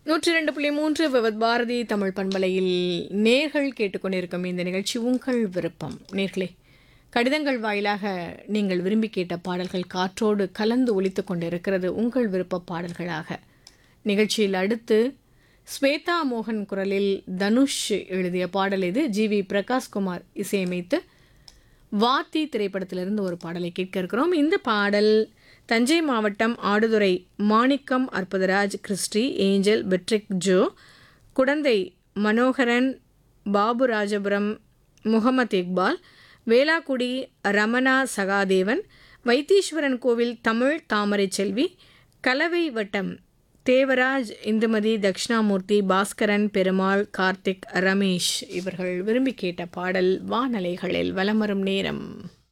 நூற்றி ரெண்டு புள்ளி மூன்று விவத் பாரதி தமிழ் பண்பலையில் நேர்கள் கேட்டுக்கொண்டிருக்கும் இந்த நிகழ்ச்சி உங்கள் விருப்பம் நேர்களே கடிதங்கள் வாயிலாக நீங்கள் விரும்பி கேட்ட பாடல்கள் காற்றோடு கலந்து ஒலித்து கொண்டிருக்கிறது உங்கள் விருப்ப பாடல்களாக நிகழ்ச்சியில் அடுத்து ஸ்வேதா மோகன் குரலில் தனுஷ் எழுதிய பாடல் இது ஜி வி பிரகாஷ்குமார் இசையமைத்து வாத்தி திரைப்படத்திலிருந்து ஒரு பாடலை கேட்க இருக்கிறோம் இந்த பாடல் தஞ்சை மாவட்டம் Aduthurai Manickam Arputharaj Christy Angel Patrick Jo Kudanthai Manoharan Babu Rajapuram Mohammed Iqbal Velakkudi Ramana Sahadevan Vaitheeswaran Kovil Tamil தாமரை செல்வி கலவை வட்டம் தேவராஜ் இந்துமதி தக்ஷணாமூர்த்தி பாஸ்கரன் பெருமாள் கார்த்திக் ரமேஷ் இவர்கள் விரும்பி கேட்ட பாடல் வானலைகளில் வலம் வரும் நேரம்